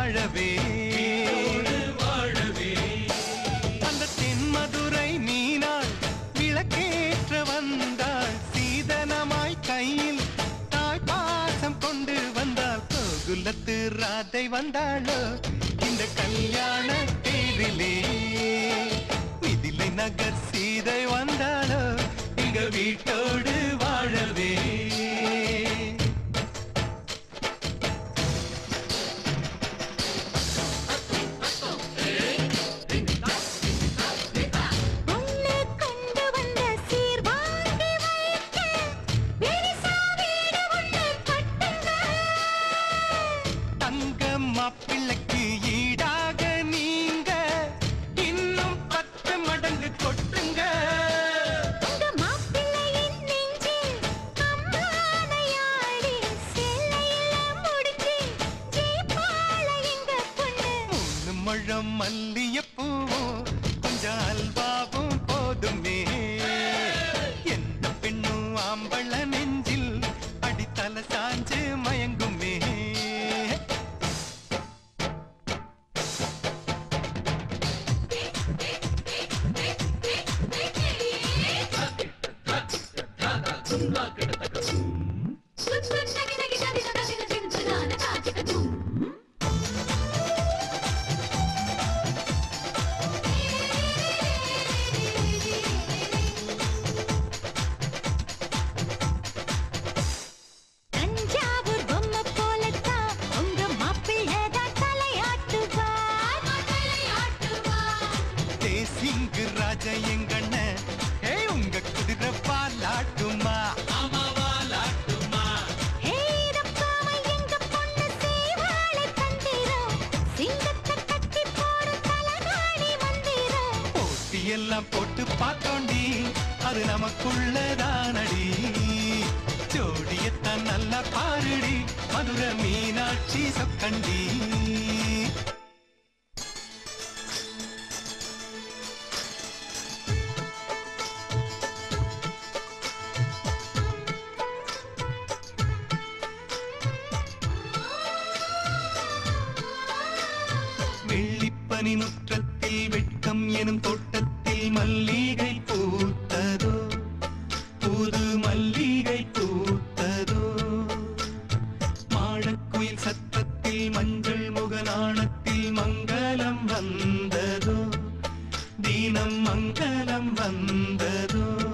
வாழவே வாழவே அந்த தென்மதுரை மீனாள் விளக்கேற்ற வந்தாள் சீதனமாய் கையில் தாய் பாசம் கொண்டு வந்தாள் கோகுலத்து ராதை வந்தாளோ இந்த கல்யாண தேரிலே மிதிலை நகர் சீதை வந்தாளோ எங்க வீட்டோடு வாழவே பொண்ணு கொண்டு வந்த சீர் வாங்கி வைக்க பெரிசா வீடு ஒண்ணு கட்டுங்க தங்க மாப்பிள்ளைக்கு ஈடாக நீங்க இன்னும் பத்து மடங்கு கொட்டுங்க உங்க மாப்பிள்ளையின் நெஞ்சில் அம்மானையாடி சேலையில முடிச்சு ஜெயிப்பாள எங்க பொண்ணு மூணு முழம் மல்லியப்பூவும் கொஞ்சம் அல்வாவும் போதுமே எந்த பெண்ணும் ஆம்பள நெஞ்சில் அடித்தல சாஞ்சு மயங்குமே தஞ்சாவூர் பொம்மை போலத்தான் உங்க மாப்பிள்ளை தான் தலையாட்டுவார் தலையாட்டுவார் தேசிங்கு ராஜ எங்கண்ண ஏ உங்க குதிரை பாலாட்டுமா அம்மாவாலாட்டுமா ஹே ரப்பாவை எங்க பொண்ணு சேவாளை தந்திரம் சிங்கத்தை கட்டி போடும் தலகாணி மந்திரம் போட்டியெல்லாம் போட்டு பார்த்தோண்டி அது நமக்குள்ளதானடி ஜோடியத்தான் நல்லா பாருடி மதுர மீனாட்சி சொக்கண்டி வெள்ளிப்பனி முற்றத்தில் வெட்கம் எனும் தோட்டத்தில் மல்லிகை பூத்ததோ புது மல்லிகை பூத்ததோ மாடக்குயில் சத்தத்தில் மஞ்சள் முகநாணத்தில் மங்களம் வந்ததோ தீனம் மங்களம் வந்ததோ